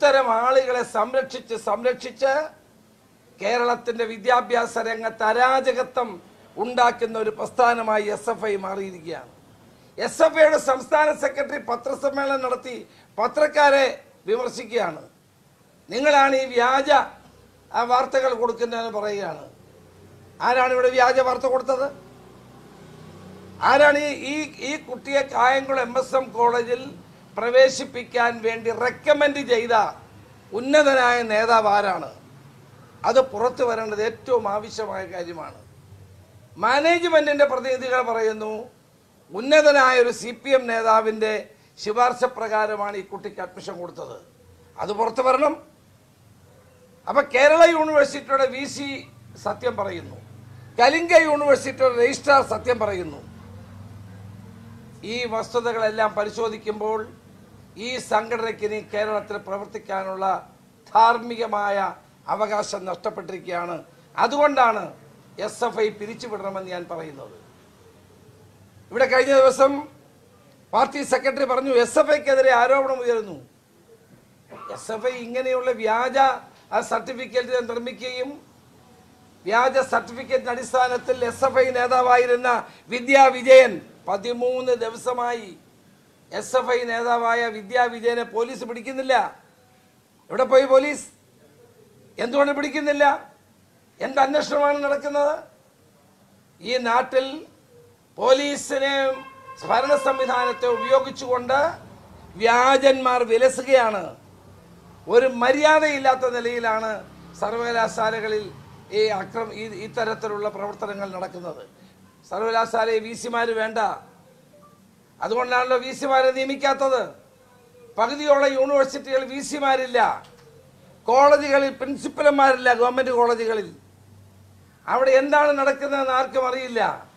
ഇത്തരം ആളുകളെ സംരക്ഷിച്ച് സംരക്ഷിച്ച് കേരളത്തിന്റെ വിദ്യാഭ്യാസ രംഗത്ത് അരാജകത്വം ഉണ്ടാക്കുന്ന ഒരു പ്രസ്ഥാനമായി എസ് എഫ് ഐ മാറിയിരിക്കുകയാണ് എസ് എഫ് ഐയുടെ സംസ്ഥാന സെക്രട്ടറി പത്രസമ്മേളനം നടത്തി പത്രക്കാരെ വിമർശിക്കുകയാണ് നിങ്ങളാണ് ഈ വ്യാജ ആ, വാർത്തകൾ കൊടുക്കുന്നതെന്ന് പറയുകയാണ് ആരാണ് ഇവിടെ വ്യാജ വാർത്ത കൊടുത്തത് ആരാണ് ഈ ഈ ഈ കുട്ടിയെ കായംകുളം എം എസ് എം കോളേജിൽ പ്രവേശിപ്പിക്കാൻ വേണ്ടി റെക്കമെൻഡ് ചെയ്ത ഉന്നതനായ നേതാവ് ആരാണ് അത് പുറത്തു വരേണ്ടത് ഏറ്റവും ആവശ്യമായ കാര്യമാണ് മാനേജ്മെന്റിന്റെ പ്രതിനിധികൾ പറയുന്നു ഉന്നതനായ ഒരു സി പി എം നേതാവിന്റെ ശുപാർശ പ്രകാരമാണ് ഈ കുട്ടിക്ക് അഡ്മിഷൻ കൊടുത്തത് അത് പുറത്തു വരണം അപ്പൊ കേരള യൂണിവേഴ്സിറ്റിയുടെ വി സി സത്യം പറയുന്നു കലിംഗ യൂണിവേഴ്സിറ്റിയുടെ രജിസ്ട്രാർ സത്യം പറയുന്നു ഈ വസ്തുതകളെല്ലാം പരിശോധിക്കുമ്പോൾ ഈ സംഘടനയ്ക്ക് ഇനി കേരളത്തിൽ പ്രവർത്തിക്കാനുള്ള ധാർമ്മികമായ അവകാശം നഷ്ടപ്പെട്ടിരിക്കുകയാണ് അതുകൊണ്ടാണ് എസ് എഫ് ഐ പിരിച്ചുവിടണമെന്ന് ഞാൻ പറയുന്നത് ഇവിടെ കഴിഞ്ഞ ദിവസം പാർട്ടി സെക്രട്ടറി പറഞ്ഞു എസ് എഫ് ഐക്കെതിരെ ആരോപണം ഉയരുന്നു എസ് എഫ് ഐ ഇങ്ങനെയുള്ള വ്യാജ ആ സർട്ടിഫിക്കറ്റ് നിർമ്മിക്കുകയും വ്യാജ സർട്ടിഫിക്കറ്റിന്റെ അടിസ്ഥാനത്തിൽ എസ് എഫ് ഐ നേതാവായിരുന്ന വിദ്യാ വിജയൻ പതിമൂന്ന് ദിവസമായി എസ് എഫ് ഐ നേതാവായ വിദ്യാ വിജയനെ പോലീസ് പിടിക്കുന്നില്ല എവിടെ പോയി പോലീസ് എന്തുകൊണ്ട് പിടിക്കുന്നില്ല എന്ത് അന്വേഷണമാണ് നടക്കുന്നത് ഈ നാട്ടിൽ പോലീസിനെ ഭരണ സംവിധാനത്തെ ഉപയോഗിച്ചുകൊണ്ട് വ്യാജന്മാർ വിലസുകയാണ് ഒരു മര്യാദയില്ലാത്ത നിലയിലാണ് സർവകലാശാലകളിൽ ഈ അക്രമ ഈ ഇത്തരത്തിലുള്ള പ്രവർത്തനങ്ങൾ നടക്കുന്നത് സർവകലാശാലയെ വി സിമാർ വേണ്ട അതുകൊണ്ടാണല്ലോ വി സിമാരെ നിയമിക്കാത്തത് പകുതിയോളം യൂണിവേഴ്സിറ്റികൾ വി സിമാരില്ല കോളേജുകളിൽ പ്രിൻസിപ്പൽമാരില്ല ഗവൺമെന്റ് കോളേജുകളിൽ അവിടെ എന്താണ് നടക്കുന്നതെന്ന് ആർക്കും അറിയില്ല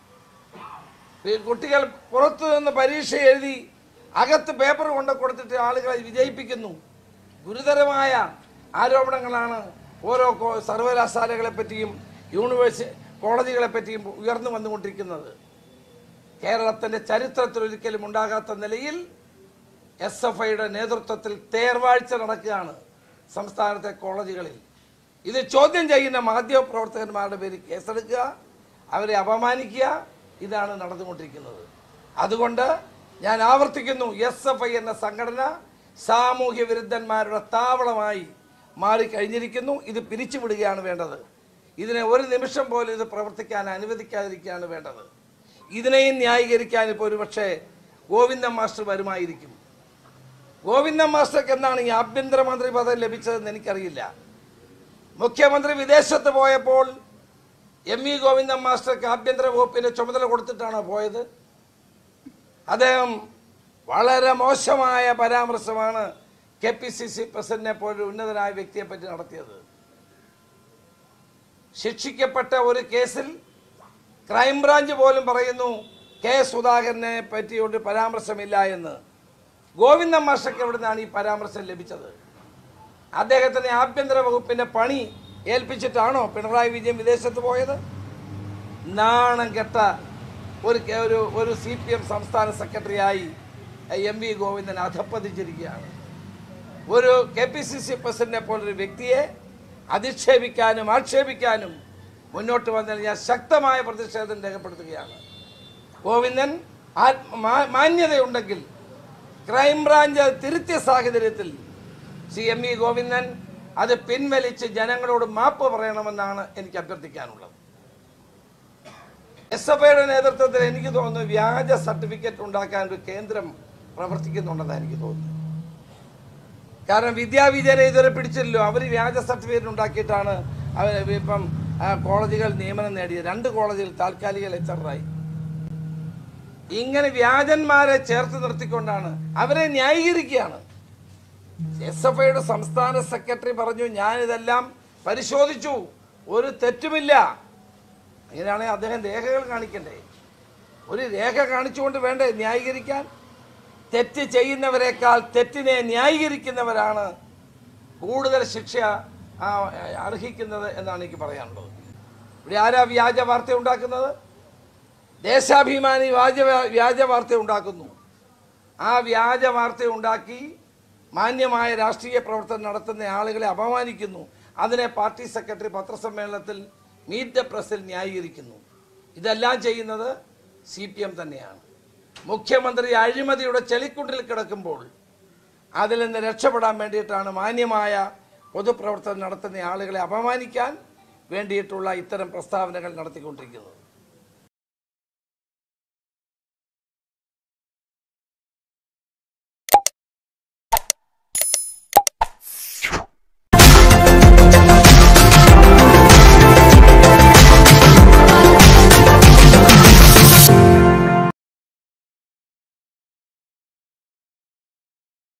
ഈ കുട്ടികൾ പുറത്തു നിന്ന് പരീക്ഷ എഴുതി അകത്ത് പേപ്പർ കൊണ്ട് കൊടുത്തിട്ട് ആളുകളെ വിജയിപ്പിക്കുന്നു ഗുരുതരമായ ആരോപണങ്ങളാണ് ഓരോ കോ- സർവകലാശാലകളെ പറ്റിയും യൂണിവേഴ്സിറ്റി കോളേജുകളെ പറ്റിയും ഉയർന്നു വന്നുകൊണ്ടിരിക്കുന്നത് കേരളത്തിന്റെ ചരിത്രത്തിൽ ഒരിക്കലും ഉണ്ടാകാത്ത നിലയിൽ എസ് എഫ് ഐയുടെ നേതൃത്വത്തിൽ തേർവാഴ്ച നടക്കുകയാണ് സംസ്ഥാനത്തെ കോളേജുകളിൽ ഇത് ചോദ്യം ചെയ്യുന്ന മാധ്യമപ്രവർത്തകന്മാരുടെ പേരിൽ കേസെടുക്കുക അവരെ അപമാനിക്കുക ഇതാണ് നടന്നുകൊണ്ടിരിക്കുന്നത് അതുകൊണ്ട് ഞാൻ ആവർത്തിക്കുന്നു എസ് എഫ് ഐ എന്ന സംഘടന സാമൂഹ്യ വിരുദ്ധന്മാരുടെ താവളമായി മാറിക്കഴിഞ്ഞിരിക്കുന്നു ഇത് പിരിച്ചുവിടുകയാണ് വേണ്ടത് ഇതിനെ ഒരു നിമിഷം പോലും ഇത് പ്രവർത്തിക്കാൻ അനുവദിക്കാതിരിക്കുകയാണ് വേണ്ടത് ഇതിനെയും ന്യായീകരിക്കാൻ ഇപ്പോൾ ഒരുപക്ഷെ ഗോവിന്ദൻ മാസ്റ്റർ വരുമായിരിക്കും ഗോവിന്ദൻ മാസ്റ്റർക്ക് എന്നാണ് ഈ ആഭ്യന്തരമന്ത്രി പദം ലഭിച്ചതെന്ന് എനിക്കറിയില്ല മുഖ്യമന്ത്രി വിദേശത്ത് പോയപ്പോൾ എം വി ഗോവിന്ദൻ മാസ്റ്റർക്ക് ആഭ്യന്തര വകുപ്പിന്റെ ചുമതല കൊടുത്തിട്ടാണോ പോയത് അദ്ദേഹം വളരെ മോശമായ പരാമർശമാണ് കെ പി സി സി പ്രസിഡന്റിനെ പോലെ ഉന്നതനായ വ്യക്തിയെ പറ്റി നടത്തിയത് ശിക്ഷിക്കപ്പെട്ട ഒരു കേസിൽ ക്രൈംബ്രാഞ്ച് പോലും പറയുന്നു കെ സുധാകരനെ പറ്റി ഒരു പരാമർശമില്ല എന്ന് ഗോവിന്ദൻ മാഷക്ക് എവിടെ നിന്നാണ് ഈ പരാമർശം ലഭിച്ചത് അദ്ദേഹത്തിന് ആഭ്യന്തര വകുപ്പിന്റെ പണി ഏൽപ്പിച്ചിട്ടാണോ പിണറായി വിജയൻ വിദേശത്ത് പോയത് നാണം കെട്ട ഒരു കെ- ഒരു ഒരു സി പി എം സംസ്ഥാന സെക്രട്ടറിയായി എം വി ഗോവിന്ദൻ അധപ്പതിച്ചിരിക്കുകയാണ് ഒരു കെ പി സി സി പ്രസിഡന്റിനെ പോലൊരു വ്യക്തിയെ അധിക്ഷേപിക്കാനും ആക്ഷേപിക്കാനും മുന്നോട്ട് വന്നതിൽ ഞാൻ ശക്തമായ പ്രതിഷേധം രേഖപ്പെടുത്തുകയാണ് ഗോവിന്ദൻ ആത്മ മാ- മാന്യതയുണ്ടെങ്കിൽ ക്രൈംബ്രാഞ്ച് അത് തിരുത്തിയ സാഹചര്യത്തിൽ സി എം ഇ ഗോവിന്ദൻ അത് പിൻവലിച്ച് ജനങ്ങളോട് മാപ്പ് പറയണമെന്നാണ് എനിക്ക് അഭ്യർത്ഥിക്കാനുള്ളത് എസ് എഫ് ഐയുടെ നേതൃത്വത്തിൽ എനിക്ക് തോന്നുന്നു വ്യാജ സർട്ടിഫിക്കറ്റ് ഉണ്ടാക്കാൻ ഒരു കേന്ദ്രം പ്രവർത്തിക്കുന്നുണ്ടെന്നാണ് എനിക്ക് തോന്നുന്നത് കാരണം വിദ്യാവിജയനെ ഇതുവരെ പിടിച്ചില്ലല്ലോ അവർ വ്യാജ സർട്ടിഫിക്കറ്റ് ഉണ്ടാക്കിയിട്ടാണ് അവർ ഇപ്പം ആ, കോളേജുകൾ നിയമനം നേടിയത് രണ്ട് കോളേജുകൾ താൽക്കാലിക ലെക്ചറായി ഇങ്ങനെ വ്യാജന്മാരെ ചേർത്ത് നിർത്തിക്കൊണ്ടാണ് അവരെ ന്യായീകരിക്കുകയാണ് എസ് എഫ് ഐയുടെ സംസ്ഥാന സെക്രട്ടറി പറഞ്ഞു ഞാനിതെല്ലാം പരിശോധിച്ചു ഒരു തെറ്റുമില്ല അങ്ങനെയാണെങ്കിൽ അദ്ദേഹം രേഖകൾ കാണിക്കണ്ടേ ഒരു രേഖ കാണിച്ചുകൊണ്ട് വേണ്ടേ ന്യായീകരിക്കാൻ തെറ്റ് ചെയ്യുന്നവരെക്കാൾ തെറ്റിനെ ന്യായീകരിക്കുന്നവരാണ് കൂടുതൽ ശിക്ഷ ആ, അർഹിക്കുന്നത് എന്നാണ് എനിക്ക് പറയാനുള്ളത് ഇവിടെ ആരാ വ്യാജ വാർത്ത ഉണ്ടാക്കുന്നത് ദേശാഭിമാനി വ്യാജ വ്യാജ വാർത്ത ഉണ്ടാക്കുന്നു ആ വ്യാജ വാർത്ത ഉണ്ടാക്കി മാന്യമായ രാഷ്ട്രീയ പ്രവർത്തനം നടത്തുന്ന ആളുകളെ അപമാനിക്കുന്നു അതിനെ പാർട്ടി സെക്രട്ടറി പത്രസമ്മേളനത്തിൽ മീറ്റ് ദ പ്രസിൽ ന്യായീകരിക്കുന്നു ഇതെല്ലാം ചെയ്യുന്നത് സി പി എം തന്നെയാണ് മുഖ്യമന്ത്രി അഴിമതിയുടെ ചെളിക്കുണ്ടിൽ കിടക്കുമ്പോൾ അതിൽ നിന്ന് രക്ഷപ്പെടാൻ വേണ്ടിയിട്ടാണ് മാന്യമായ പൊതുപ്രവർത്തനം നടത്തുന്ന ആളുകളെ അപമാനിക്കാൻ വേണ്ടിയിട്ടുള്ള ഇത്തരം പ്രസ്താവനകൾ നടത്തിക്കൊണ്ടിരിക്കുന്നത്